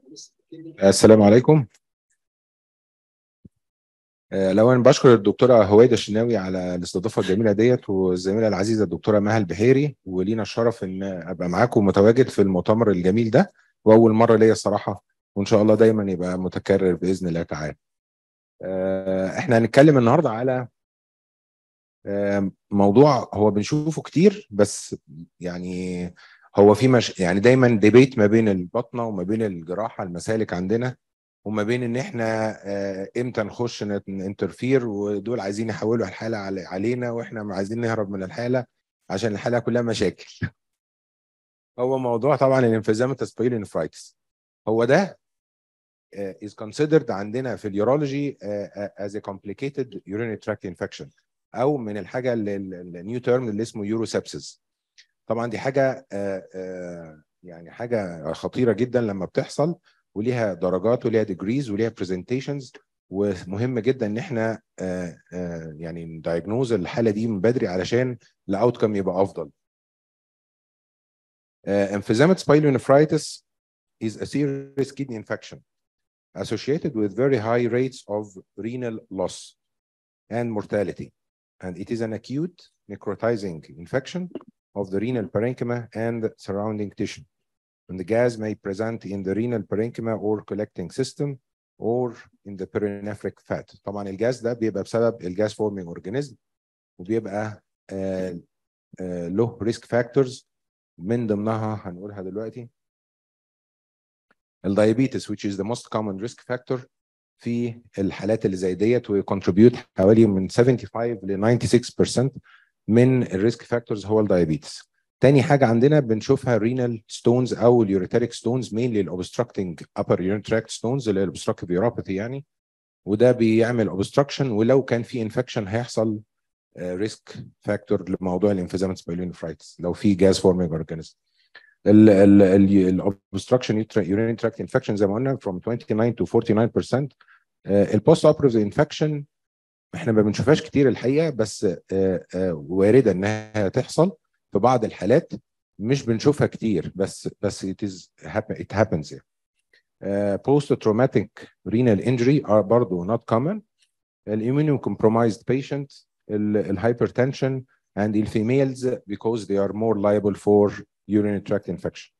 السلام عليكم آه، الاول بشكر الدكتوره هويده الشناوي على الاستضافه الجميله ديت والزميله العزيزه الدكتوره مها البحيري ولينا الشرف ان ابقى معاكم متواجد في المؤتمر الجميل ده واول مره ليا الصراحه وان شاء الله دايما يبقى متكرر باذن الله تعالى. آه، احنا هنتكلم النهارده على آه، موضوع هو بنشوفه كتير بس يعني هو في مش يعني دايما ديبيت ما بين البطنه وما بين الجراحه المسالك عندنا وما بين ان احنا آه، امتى نخش انترفير ودول عايزين يحولوا الحاله علي- علينا واحنا عايزين نهرب من الحاله عشان الحاله كلها مشاكل هو موضوع طبعا الانفيزيما سبايلينفرايتس هو ده آه، is considered عندنا في اليورولوجي as a complicated urinary tract infection او من الحاجه النيو تيرم اللي اسمه يوروسبسس طبعا دي حاجه آه، آه، يعني حاجه خطيره جدا لما بتحصل وليها درجات وليها ديجريز وليها برزنتيشنز ومهم جدا ان احنا آه، آه، يعني ندايجنوز الحاله دي من بدري علشان الاوتكم يبقى افضل. Emphysematous pyelonephritis is a serious kidney infection associated with very high rates of renal loss and mortality. And it is an acute necrotizing infection of the renal parenchyma and surrounding tissue. And the gas may present in the renal parenchyma or collecting system or in the perinephric fat. طبعا الجاز ده بيبقى بسبب الجاز forming organism وبيبقى آه آه له ريسك فاكتورز من ضمنها هنقولها دلوقتي الدايابيتس which is the most common risk factor في الحالات اللي زي ديت ويكونتريبيوت حوالي من 75 ل 96% من الريسك فاكتورز هو الدايابيتس. تاني حاجة عندنا بنشوفها رينال ستونز أو اليوريتريك ستونز مينلي الأوبستراكتنج upper urinary tract ستونز اللي هي الأوبستراكتيف يوروباثي يعني وده بيعمل اوبستراكشن ولو كان في انفكشن هيحصل ريسك فاكتور لموضوع الانفيزيماتس بايلونيفرايتس لو في جاز فورمينج اورجانيزم الاوبستراكشن يورين تراكت انفكشن زي ما قلنا from 29 to 49% البوست اوبريف انفكشن احنا ما بنشوفهاش كتير الحقيقه بس آه، آه، وارده انها تحصل في بعض الحالات مش بنشوفها كتير بس بس it is happen it happens here. Uh, post-traumatic renal injury are برضه not common. Immunocompromised patient, الhypertension, and the females because they are more liable for urinary tract infection.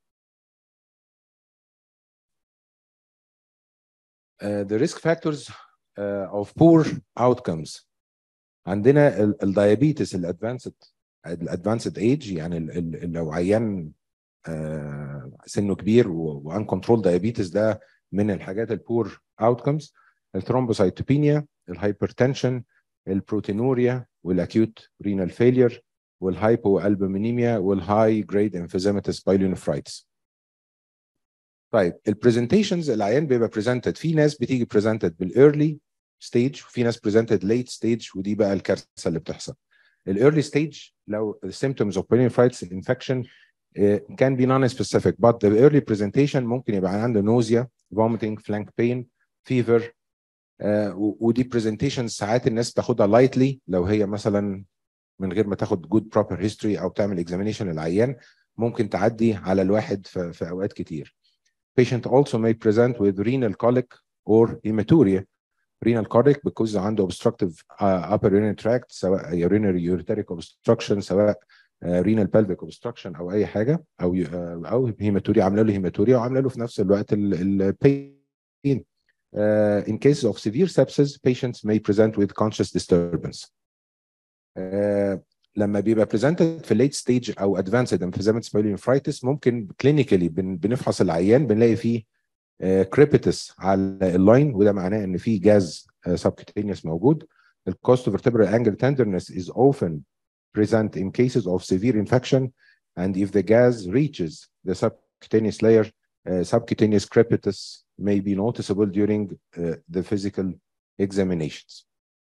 Uh, the risk factors uh, of poor outcomes عندنا الدايابيتس الادفانسد الادفانسد ايج يعني ال- ال- لو عيان آه، سنه كبير وان كنترول دايابيتس ده من الحاجات البور اوتكمز الثرومبوسايتوبينيا الهايبرتنشن البروتينوريا والاكيوت رينال فيلير والهايبو البومينيميا والهاي جريد انفيزيماتس بايلونفرايتس طيب البرزنتيشنز العيان بيبقى بريزنتد في ناس بتيجي بريزنتد بالايرلي ستيج وفي ناس بريزنتد ليت ستيج ودي بقى الكارثه اللي بتحصل الايرلي ستيج لو symptoms of pyelonephritis infection uh, can be non-specific but the early presentation ممكن يبقى عنده nausea vomiting flank pain fever uh, و- ودي presentation ساعات الناس بتاخدها lightly لو هي مثلا من غير ما تاخد good proper history او تعمل examination للعيان ممكن تعدي على الواحد في, في اوقات كتير. Patient also may present with renal colic or hematuria. Renal colic because عنده obstructive uh, upper urinary tract سواء urinary ureteric obstruction سواء uh, renal pelvic obstruction او اي حاجه او ي- uh, او هيماتوريا عامله له هيماتوريا وعامله له في نفس الوقت البين. Uh, in cases of severe sepsis, patients may present with conscious disturbance. Uh, لما بيبقى presented في late stage او advanced emphysematous pyelonephritis ممكن clinically بن بنفحص العيان بنلاقي فيه كريبيتس على اللاين وده معناه ان في جاز subcutaneous موجود. The cost of vertebral angle tenderness is often present in cases of severe infection and if the gas reaches the subcutaneous layer, uh, subcutaneous crepitus may be noticeable during uh, the physical examinations.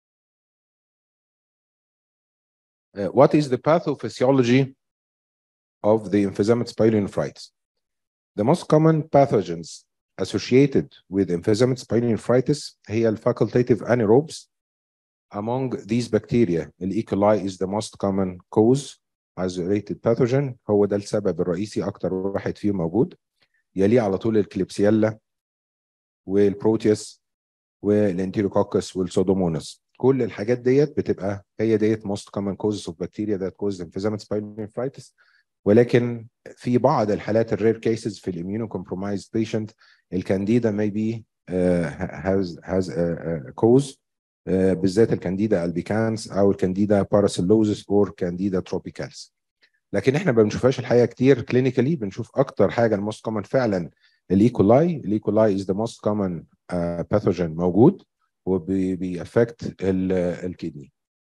Uh, what is the pathophysiology of the emphysematous pyelonephritis? The most common pathogens associated with emphysematous pyelonephritis هي الfacultative anaerobes. Among these bacteria, E. coli is the most common cause isolated pathogen هو ده السبب الرئيسي أكتر واحد فيهم موجود. يليه على طول الكليبسيلا والبروتيوس والانتيروكوكس والسودوموناس كل الحاجات ديت بتبقى هي ديت most common causes of bacteria that cause emphysema pyelonephritis ولكن في بعض الحالات الرير كيسز في الاميونو compromised patient الكانديدا may be uh, has has a, a cause uh, بالذات الكانديدا البيكانس او الكانديدا باراسيلوزس اور كانديدا تروبيكالز لكن احنا ما بنشوفهاش الحقيقه كتير كلينيكالي بنشوف اكتر حاجه الموست كومن فعلا الايكولاي الايكولاي از ذا موست كومن باثوجين موجود وبيأفكت الكدني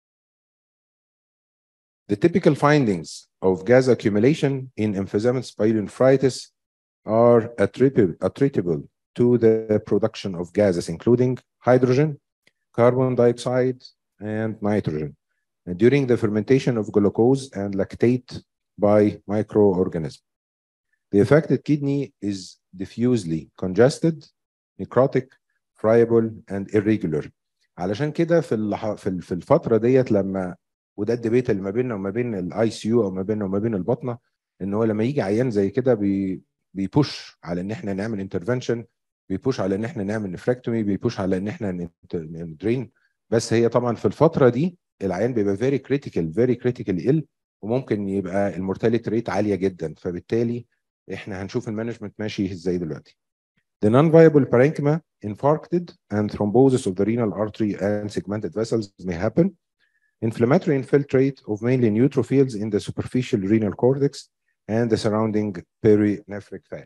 The typical findings of gas accumulation in emphysematous pyelonephritis are attributable, attributable to the production of gases including hydrogen, carbon dioxide, and nitrogen and during the fermentation of glucose and lactate by microorganisms. The affected kidney is diffusely congested, necrotic, friable, and irregular. علشان كده في الح... في في الفتره ديت لما وده الديبيت اللي ما بيننا وما بين الاي سي يو او ما بيننا وما بين البطنه ان هو لما يجي عيان زي كده بي... بيبوش على ان احنا نعمل انترفنشن بيبوش على ان احنا نعمل نفراكتومي بيبوش على ان احنا ندرين بس هي طبعا في الفتره دي العيان بيبقى فيري كريتيكال فيري كريتيكال ال وممكن يبقى المورتاليتي ريت عاليه جدا فبالتالي احنا هنشوف المانجمنت ماشي ازاي دلوقتي. The non-viable parenchyma infarcted and thrombosis of the renal artery and segmented vessels may happen. Inflammatory infiltrate of mainly neutrophils in the superficial renal cortex and the surrounding perinephric fat.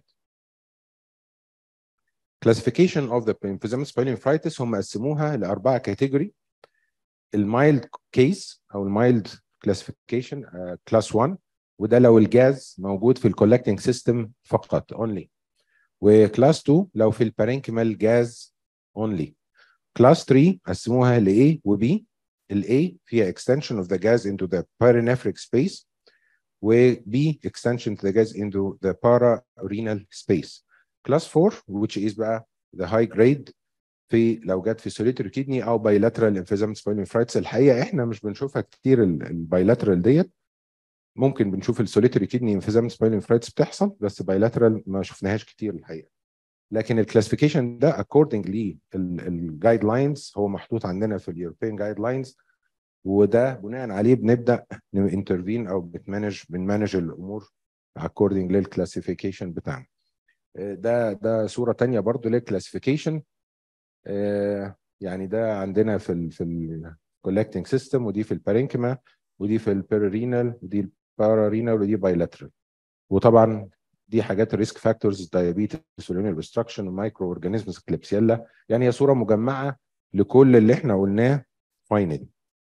Classification of the emphysematous pyelonephritis هم قسموها لأربعة كاتيجوري المايلد كيس أو المايلد كلاسيفيكيشن كلاس 1 وده لو الجاز موجود في الكولكتنج سيستم فقط only وكلاس 2 لو في البارينكيمال جاز only كلاس 3 قسموها ل A و B ال A فيها extension of the gas into the perinephric space و B extension to the gas into the pararenal space كلاس 4 which is بقى the high grade في لو جت في solitary kidney او bilateral emphysematous pyelonephritis الحقيقه احنا مش بنشوفها كتير البايلاترال ديت ممكن بنشوف السوليتري كيدني انفيزامس بايلونفرايتس بتحصل بس بايلاترال ما شفناهاش كتير الحقيقه لكن الكلاسيفيكيشن ده اكوردنج للجايد لاينز هو محطوط عندنا في اليوروبيان جايد لاينز وده بناء عليه بنبدا انترفين او بتمانج بنمانج الامور اكوردنج للكلاسيفيكيشن بتاعنا ده ده صوره ثانيه برضو للكلاسيفيكيشن يعني ده عندنا في ال في الكولكتنج سيستم ودي في البارينكيما ودي في البيرينال ودي البارارينال ودي بايلاترال وطبعا دي حاجات الريسك فاكتورز دايابيتس واليونيال اوبستراكشن ومايكرو اورجانيزمز كليبسيلا يعني هي صوره مجمعه لكل اللي احنا قلناه فاينلي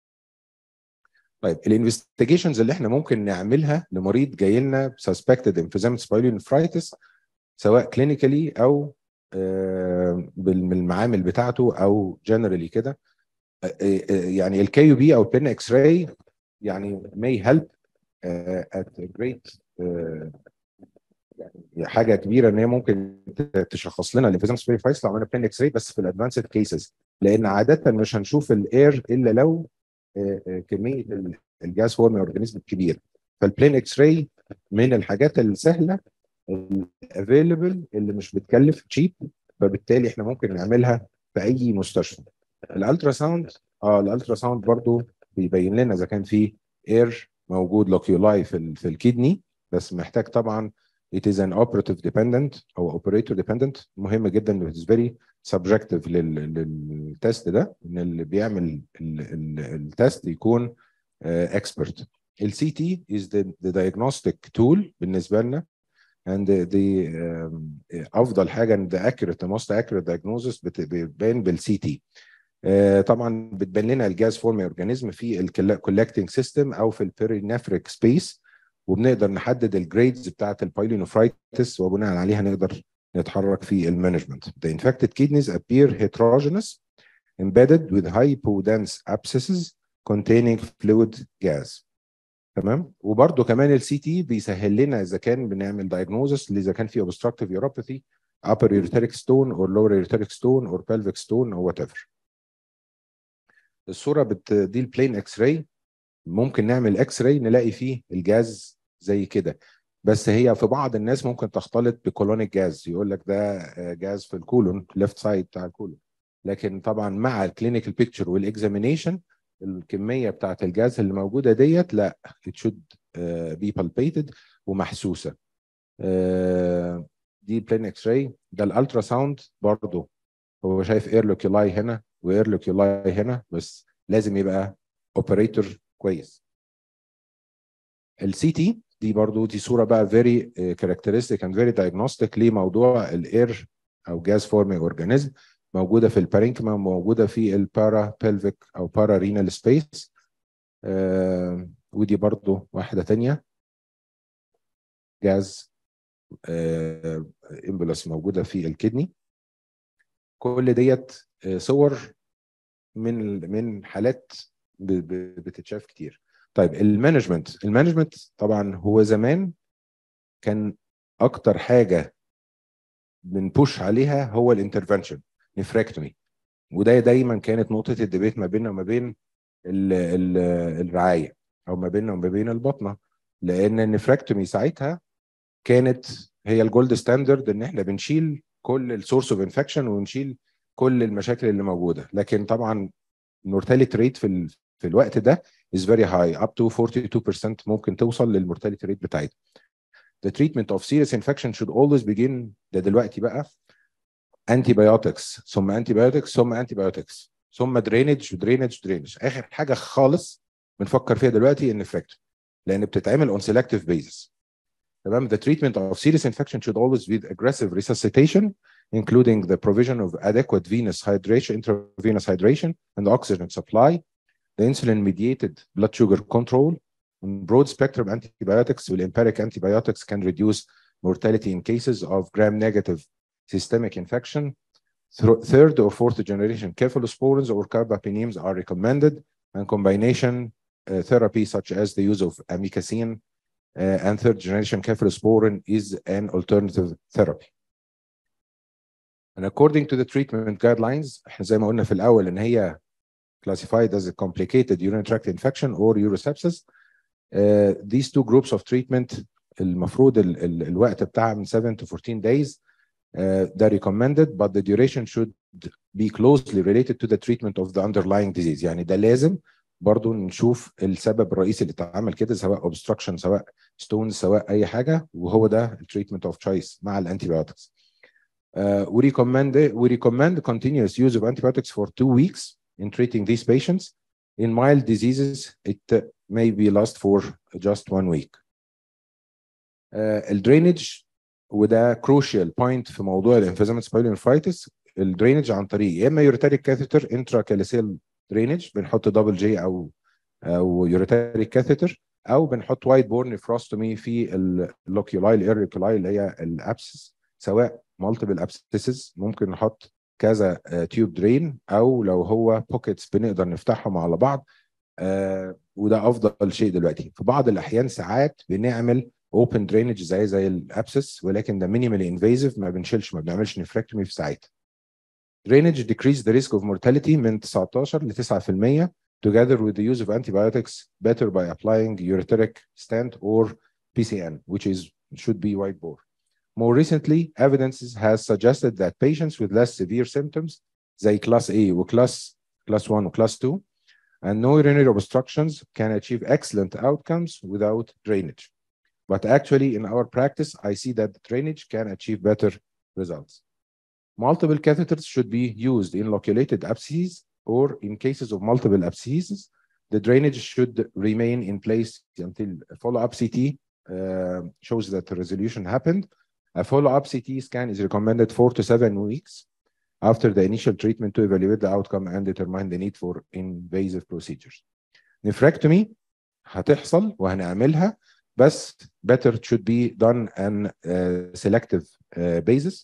طيب الانفستيجيشنز اللي احنا ممكن نعملها لمريض جاي لنا بسسبكتد انفيزامتس بايلونفرايتس سواء كلينيكالي او بالمعامل بتاعته او جنرالي كده يعني الكي يو بي او البين اكس راي يعني may help uh, at a great uh, يعني حاجه كبيره ان هي ممكن تشخص لنا الانفيزام سبيريفايس لو عملنا بلين اكس راي بس في الادفانسد كيسز لان عاده مش هنشوف الاير الا لو uh, كميه الجاز فورم اورجانيزم كبير فالبلين اكس راي من الحاجات السهله الافيلبل اللي مش بتكلف تشيب فبالتالي احنا ممكن نعملها في اي مستشفى الالترا ساوند اه الالترا ساوند برضو بيبين لنا اذا كان في اير موجود لوكيولاي في ال في الكدني بس محتاج طبعا it is an operative dependent او operator dependent مهم جدا it is very subjective للتست ده ان اللي بيعمل التست يكون اكسبرت السي تي is the, the diagnostic tool بالنسبه لنا and the, the um, افضل حاجه ان the accurate the most accurate diagnosis بتبان بالسي تي طبعا بتبان لنا الجاز فورم اورجانيزم في الكولكتنج سيستم او في البيرينفريك سبيس وبنقدر نحدد الجريدز بتاعه البايلونوفرايتس وبناء عليها نقدر نتحرك في المانجمنت. The infected kidneys appear heterogeneous embedded with hypodense abscesses containing fluid gas. تمام وبرده كمان السي تي بيسهل لنا اذا كان بنعمل diagnosis اذا كان في obstructive uropathy upper ureteric stone or lower ureteric stone or pelvic stone or whatever. الصوره بت... دي البلين اكس راي ممكن نعمل اكس راي نلاقي فيه الجاز زي كده بس هي في بعض الناس ممكن تختلط بكولونيك جاز يقول لك ده جاز في الكولون ليفت سايد بتاع الكولون لكن طبعا مع الكلينيكال بيكتشر والاكزامينيشن الكميه بتاعت الجاز اللي موجوده ديت لا it should بي بالبيتد ومحسوسه دي بلين اكس راي ده الالترا ساوند برضه هو شايف ايرلوكيولاي هنا وايرلوكيولاي هنا بس لازم يبقى اوبريتور كويس السي تي دي برضو دي صوره بقى فيري كاركترستيك اند فيري دايجنوستيك لموضوع الاير او جاز فورمينج اورجانيزم موجوده في البارينكما موجوده في البارا بيلفيك او بارا رينال سبيس آه ودي برضو واحده تانية جاز آه امبولس موجوده في الكدني كل ديت آه صور من من حالات بتتشاف كتير طيب المانجمنت المانجمنت طبعا هو زمان كان اكتر حاجه بنبوش عليها هو الانترفنشن نفراكتومي وده دايما كانت نقطه الديبيت ما بيننا وما بين ال ال الرعايه او ما بيننا وما بين البطنه لان النفراكتومي ساعتها كانت هي الجولد ستاندرد ان احنا بنشيل كل السورس اوف انفكشن ونشيل كل المشاكل اللي موجوده لكن طبعا المورتاليتي ريت في ال... في الوقت ده is very high up to 42% ممكن توصل للمورتاليتي ريت بتاعتها. The treatment of serious infection should always begin ده دلوقتي بقى antibiotics ثم antibiotics ثم antibiotics ثم drainage drainage drainage اخر حاجه خالص بنفكر فيها دلوقتي النفراكتوم لان بتتعمل on selective basis. تمام the treatment of serious infection should always be aggressive resuscitation including the provision of adequate venous hydration intravenous hydration and oxygen supply the insulin mediated blood sugar control and broad spectrum antibiotics will empiric antibiotics can reduce mortality in cases of gram negative systemic infection third or fourth generation cephalosporins or carbapenems are recommended and combination uh, therapy such as the use of amikacin uh, and third generation cephalosporin is an alternative therapy. And according to the treatment guidelines احنا زي ما قلنا في الاول ان هي classified as a complicated urinary tract infection or urosepsis. Uh, these two groups of treatment المفروض ال ال الوقت بتاعها من 7 to 14 days uh, ده recommended but the duration should be closely related to the treatment of the underlying disease يعني ده لازم برضو نشوف السبب الرئيسي اللي اتعمل كده سواء obstruction سواء ستونز سواء اي حاجه وهو ده التريتمنت اوف تشويس مع الانتيبيوتكس. Uh, we recommend we recommend continuous use of antibiotics for two weeks in treating these patients. In mild diseases, it uh, may be last for just one week. Uh, الدرينج وده كروشال بوينت في موضوع الانفيزيمنت سبايلونفرايتس الدرينج عن طريق يا اما يوريتاريك كاثيتر انترا كاليسيل درينج بنحط دبل جي او او يوريتاريك كاثيتر او بنحط وايت بورن نفروستومي في اللوكيولاي الايريكولاي اللي هي الابسس سواء مالتيبل ابسسز ممكن نحط كذا تيوب درين او لو هو بوكيتس بنقدر نفتحهم على بعض آه وده افضل شيء دلوقتي في بعض الاحيان ساعات بنعمل اوبن درينج زي زي الابسس ولكن ده مينيمالي انفيزيف ما بنشيلش ما بنعملش نفركتومي في ساعتها drainage decrease the risk of mortality من 19 ل 9% together with the use of antibiotics better by applying ureteric stent or PCN, which is should be white bore. More recently, evidence has suggested that patients with less severe symptoms, زي class A و class class 1 و class 2, and no urinary obstructions can achieve excellent outcomes without drainage. But actually, in our practice, I see that drainage can achieve better results. Multiple catheters should be used in loculated abscesses or in cases of multiple abscesses, the drainage should remain in place until a follow-up CT uh, shows that the resolution happened. A follow-up CT scan is recommended four to seven weeks after the initial treatment to evaluate the outcome and determine the need for invasive procedures. Nephrectomy هتحصل وهنعملها بس better should be done on a selective uh, basis.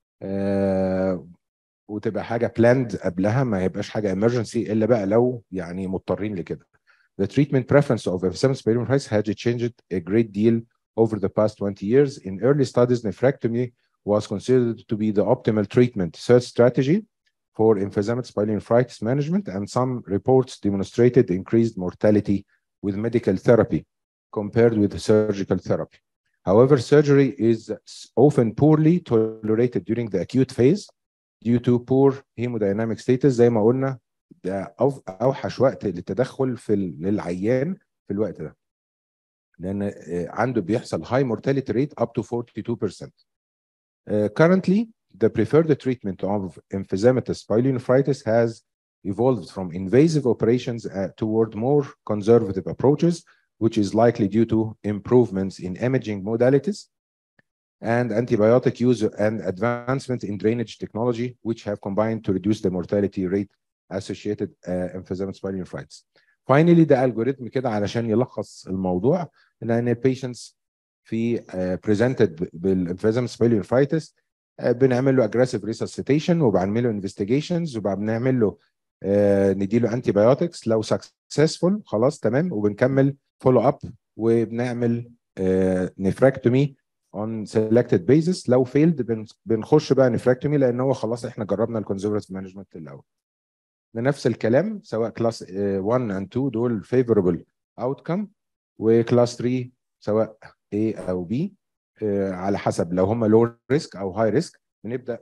Uh, وتبقى حاجه بلاند قبلها ما يبقاش حاجه امرجنسي الا بقى لو يعني مضطرين لكده. The treatment preference of F7 pseudomonophysis has changed a great deal over the past 20 years. In early studies, nephrectomy was considered to be the optimal treatment search strategy for emphysema pyelonephritis management, and some reports demonstrated increased mortality with medical therapy compared with surgical therapy. However, surgery is often poorly tolerated during the acute phase due to poor hemodynamic status زي ما قلنا ده أو- اوحش وقت للتدخل في ال- للعيان في الوقت ده لان آه، عنده بيحصل high mortality rate up to 42%. Uh, currently, the preferred treatment of emphysematous pyelonephritis has evolved from invasive operations uh, toward more conservative approaches, which is likely due to improvements in imaging modalities and antibiotic use and advancement in drainage technology, which have combined to reduce the mortality rate associated uh, emphysematous pyelonephritis. Finally, ده algorithm كده علشان يلخص الموضوع لان patients في uh, presented بالemphysematous pyelonephritis uh, بنعمل له aggressive resuscitation وبنعمل له investigations وبنعمل له uh, نديله antibiotics لو successful خلاص تمام وبنكمل follow up وبنعمل uh, nephrectomy on selected basis لو failed بن- بنخش بقى nephrectomy لان هو خلاص احنا جربنا الكونزرفتيف مانجمنت الاول ده نفس الكلام سواء كلاس 1 and 2 دول favorable outcome وكلاس 3 سواء A او B آه، على حسب لو هم low risk او high risk بنبدا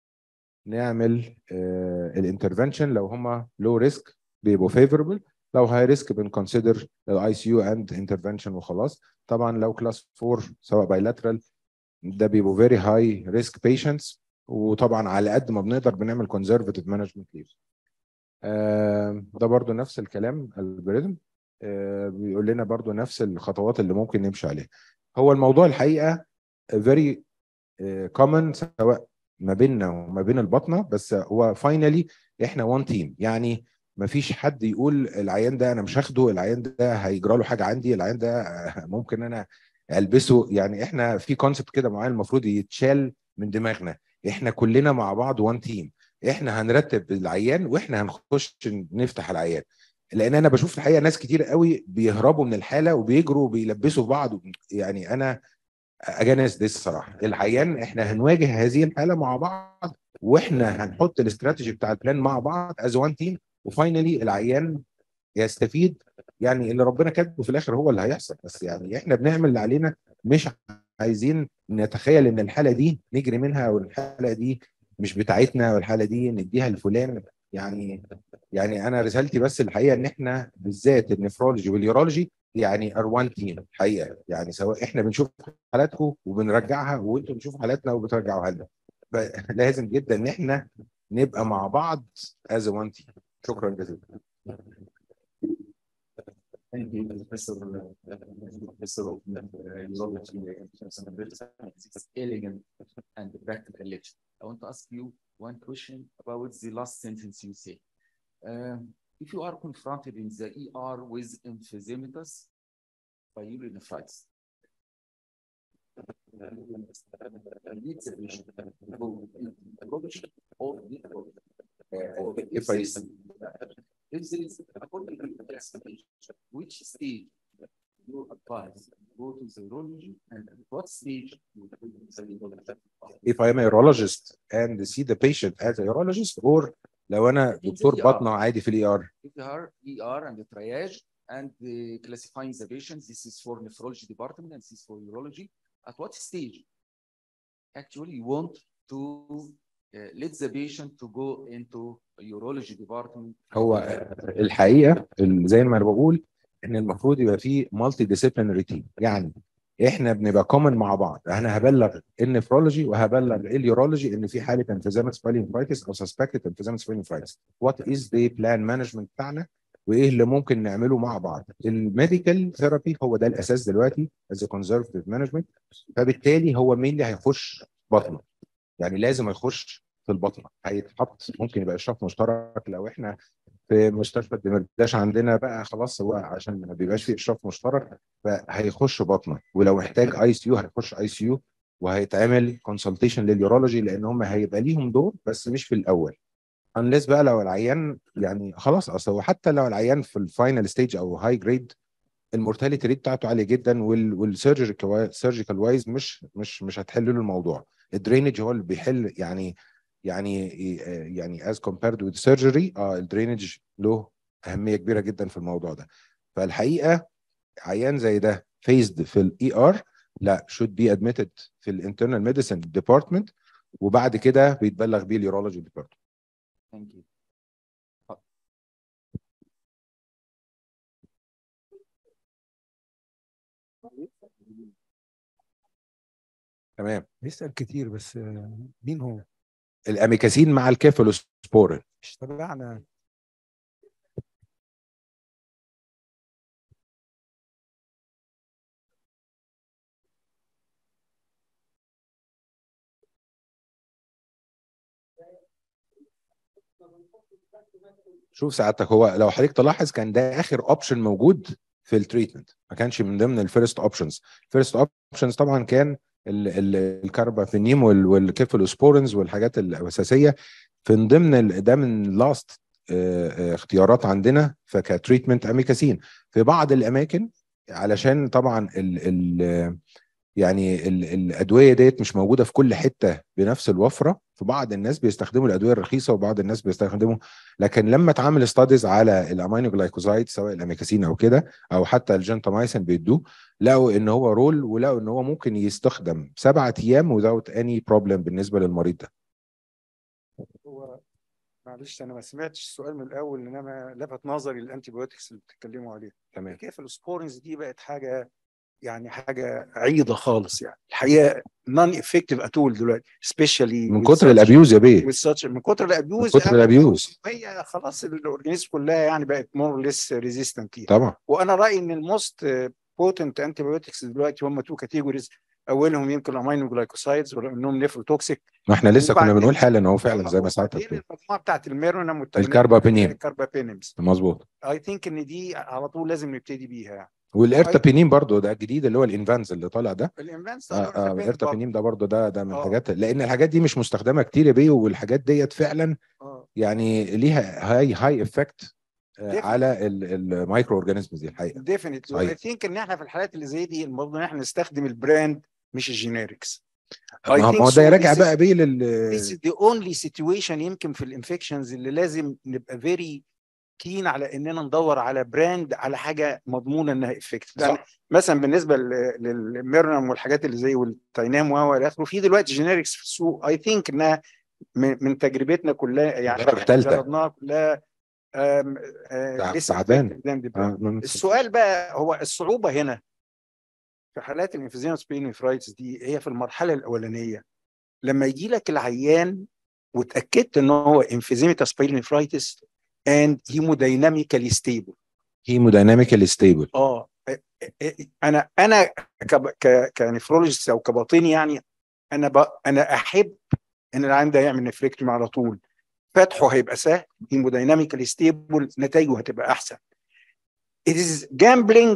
نعمل الانترفنشن لو هم low risk بيبقوا favorable لو high risk بنكونسيدر الاي سي يو اند انترفنشن وخلاص طبعا لو كلاس 4 سواء bilateral ده بيبقوا very high risk patients وطبعا على قد ما بنقدر بنعمل conservative management leave آه، ده برضو نفس الكلام الجوريزم بيقول لنا برضو نفس الخطوات اللي ممكن نمشي عليها هو الموضوع الحقيقه very آه، common سواء ما بيننا وما بين البطنه بس هو فاينلي احنا وان تيم يعني ما فيش حد يقول العيان ده انا مش هاخده العيان ده هيجرى له حاجه عندي العيان ده آه، ممكن انا البسه يعني احنا في كونسبت كده معين المفروض يتشال من دماغنا احنا كلنا مع بعض وان تيم احنا هنرتب العيان واحنا هنخش نفتح العيان لان انا بشوف الحقيقه ناس كتير قوي بيهربوا من الحاله وبيجروا وبيلبسوا في بعض يعني انا اجانس دي الصراحه العيان احنا هنواجه هذه الحاله مع بعض واحنا هنحط الاستراتيجي بتاع البلان مع بعض از وان تيم وفاينلي العيان يستفيد يعني اللي ربنا كاتبه في الاخر هو اللي هيحصل بس يعني احنا بنعمل اللي علينا مش عايزين نتخيل ان الحاله دي نجري منها والحاله دي مش بتاعتنا والحاله دي نديها لفلان يعني يعني انا رسالتي بس الحقيقه ان احنا بالذات النفرولوجي واليورولوجي يعني ار وان تيم الحقيقه يعني سواء احنا بنشوف حالاتكم وبنرجعها وانتم بتشوفوا حالاتنا وبترجعوها لنا ف- لازم جدا ان احنا نبقى مع بعض از وان تيم شكرا جزيلا Thank you, Professor, uh, Professor of uh, Urology. It's elegant and practical lecture. I want to ask you one question about the last sentence you say. Um, if you are confronted in the ER with emphysematous pyelonephritis, lead the patient to go into urology or nephrology. Or if there I- is- If there is, according to the classification, which stage you advise go to the urology and at what stage you go to the urology? if I am a urologist and see the patient as a urologist or لو انا دكتور ER. بطنه عادي في الاي ار If you are ER and the triage and uh, classifying the patients, this is for nephrology department and this is for urology. At what stage? Actually, you want to uh, let the patient to go into a urology department. هو الحقيقه ال- زي ما انا بقول ان المفروض يبقى فيه مالتي ديسيبلينري تيم يعني احنا بنبقى كومن مع بعض انا هبلغ النفرولوجي وهبلغ اليورولوجي ان في حاله انفيزامس بالينفرايتس او سسبكتد انفيزامس بالينفرايتس وات از ذا بلان مانجمنت بتاعنا وايه اللي ممكن نعمله مع بعض الميديكال ثيرابي هو ده الاساس دلوقتي از كونزرفتيف مانجمنت فبالتالي هو مين اللي هيخش بطنه يعني لازم يخش في البطنه هيتحط ممكن يبقى اشراف مشترك لو احنا في مستشفى الدمرداش عندنا بقى خلاص هو عشان ما بيبقاش فيه اشراف مشترك فهيخش بطنه ولو محتاج اي سي يو هيخش اي سي يو وهيتعمل كونسلتيشن لليورولوجي لان هم هيبقى ليهم دور بس مش في الاول انليس بقى لو العيان يعني خلاص اصل هو حتى لو العيان في الفاينل ستيج او هاي جريد المورتاليتي ريت بتاعته عاليه جدا والسيرجيكال سيرجيكال وايز مش مش مش هتحل له الموضوع الدرينج هو اللي بيحل يعني يعني يعني از كومبيرد وذ سيرجري اه الدرينج له اهميه كبيره جدا في الموضوع ده فالحقيقه عيان زي ده فيزد في الاي ار لا should be admitted في الانترنال ميديسن ديبارتمنت وبعد كده بيتبلغ بيه اليورولوجي ديبارتمنت Thank you. تمام بيسأل كتير بس آه، مين هو؟ الاميكاسين مع الكيفالوسبورين مش تبعنا شوف سعادتك هو لو حضرتك تلاحظ كان ده اخر اوبشن موجود في التريتمنت ما كانش من ضمن الفيرست اوبشنز الفيرست اوبشنز طبعا كان ال- ال- الكاربافينيم وال- والكيفالوسبورينز والحاجات الاساسيه من ضمن ال- ده من لاست اختيارات عندنا فكتريتمنت اميكاسين في بعض الاماكن علشان طبعا ال ال يعني ال- الادويه ديت مش موجوده في كل حته بنفس الوفره في بعض الناس بيستخدموا الادويه الرخيصه وبعض الناس بيستخدموا لكن لما اتعمل ستاديز على الامينو جلايكوزايد سواء الاميكاسين او كده او حتى الجنتامايسين بيدوه لقوا ان هو رول ولقوا ان هو ممكن يستخدم سبعة ايام without any problem بالنسبه للمريض ده هو معلش انا ما سمعتش السؤال من الاول انما لفت نظري الانتي بايوتكس اللي بتتكلموا عليها تمام كيف السبورنز دي بقت حاجه يعني حاجه عيضه خالص يعني الحقيقه نون افكتيف اتول دلوقتي سبيشالي من كتر الابيوز يا بيه من كتر الابيوز من كتر الابيوز هي خلاص الاورجانيزم كلها يعني بقت مور ليس ريزيستنت ليها طبعا وانا رايي ان الموست بوتنت انتي بايوتكس دلوقتي هم تو كاتيجوريز اولهم يمكن الامينو جلايكوسايدز وانهم نيفروتوكسيك ما احنا لسه كنا وبعدين- بنقول حالا اهو فعلا زي ما وبعدين ساعتك بتقول. المجموعه بتاعت الميرونم الكاربابينيم. الكاربابينيمز مظبوط اي ثينك ان دي على طول لازم نبتدي بيها يعني والارتابينيم برضو ده الجديد اللي هو الانفانز اللي طالع ده الانفانس آه آه الارتابينيم ده برضو ده ده من آه. الحاجات لان الحاجات دي مش مستخدمه كتير يا بيه والحاجات ديت فعلا يعني ليها هاي هاي افكت Definitely. على المايكرو اورجانيزمز دي الحقيقه ديفينتلي صحيح. اي ثينك ان احنا في الحالات اللي زي دي المفروض ان احنا نستخدم البراند مش الجينيركس I ما هو- think ما هو so. ده يراجع This is- بقى بيه This لل is the only situation يمكن في الانفكشنز اللي لازم نبقى فيري كين على اننا ندور على براند على حاجه مضمونه انها افكت يعني صح. مثلا بالنسبه لل- للميرنم والحاجات اللي زي والتاينام و الى اخره في دلوقتي جينيركس في السوق اي ثينك انها من, من تجربتنا كلها يعني درجة تالتة. جربناها كلها آم، آه، تع- لسه تعبان. effective than the brand. آه، من- السؤال بقى هو الصعوبه هنا في حالات الانفيزيما سبينيفرايتس دي هي في المرحله الاولانيه لما يجي لك العيان وتاكدت ان هو انفيزيما سبينيفرايتس اند هيمودايناميكالي ستيبل هيمودايناميكال ستيبل اه انا انا كب- ك- كنفرولوجيست او كباطني يعني انا ب... انا احب ان العيان ده يعمل نفريكتومي على طول فتحه هيبقى سهل هيمودايناميكالي ستيبل نتائجه هتبقى احسن it is gambling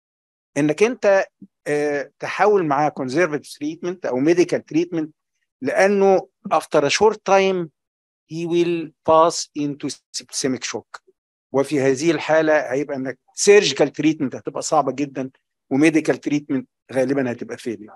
انك انت آه، تحاول معاه conservative treatment او medical treatment لانه after a short time he will pass into septicemic shock وفي هذه الحاله هيبقى انك surgical treatment هتبقى صعبه جدا وميديكال تريتمنت غالبا هتبقى فيلير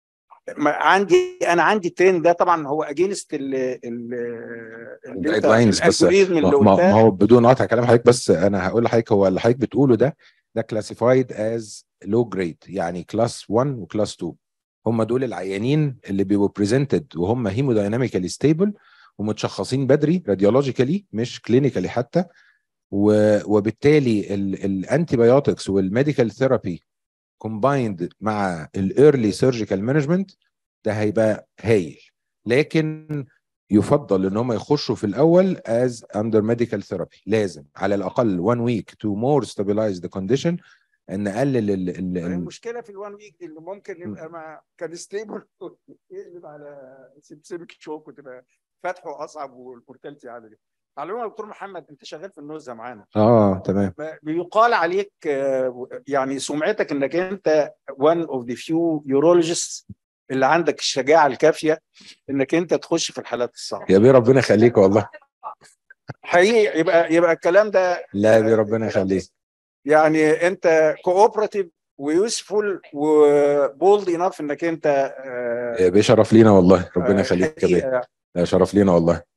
عندي انا عندي الترند ده طبعا هو اجينست ال ال الجايد لاينز بس الالجوريزم اللي ما, ما قلتها ما هو بدون قطع كلام حضرتك بس انا هقول لحضرتك هو اللي حضرتك بتقوله ده ده كلاسيفايد از لو جريد يعني كلاس 1 وكلاس 2 هم دول العيانين اللي بيبقوا بريزنتد وهم هيمودايناميكالي ستيبل ومتشخصين بدري راديولوجيكالي مش كلينيكالي حتى و- وبالتالي الانتي بايوتكس والميديكال ثيرابي كومبايند مع الايرلي سيرجيكال مانجمنت ده هيبقى هايل لكن يفضل ان هم يخشوا في الاول as under medical therapy لازم على الاقل one week to more stabilize the condition ان نقلل ال ال ال المشكله في الوان ويك دي اللي ممكن يبقى ما كان ستيبل يقلب على سيبسيميك شوك وتبقى فتحه اصعب والمورتاليتي عاليه على العموم يا دكتور محمد انت شغال في النزهه معانا اه تمام ما- بيقال عليك آه، يعني سمعتك انك انت one of the few urologists اللي عندك الشجاعه الكافيه انك انت تخش في الحالات الصعبه يا بيه ربنا يخليك والله حقيقي يبقى يبقى الكلام ده لا يا بيه ربنا يخليك يعني انت كوبراتيف ويوسفول وبولد انف انك انت آه، يا بيه شرف لينا والله ربنا آه، يخليك يا بيه حقيقة لا، شرف لينا والله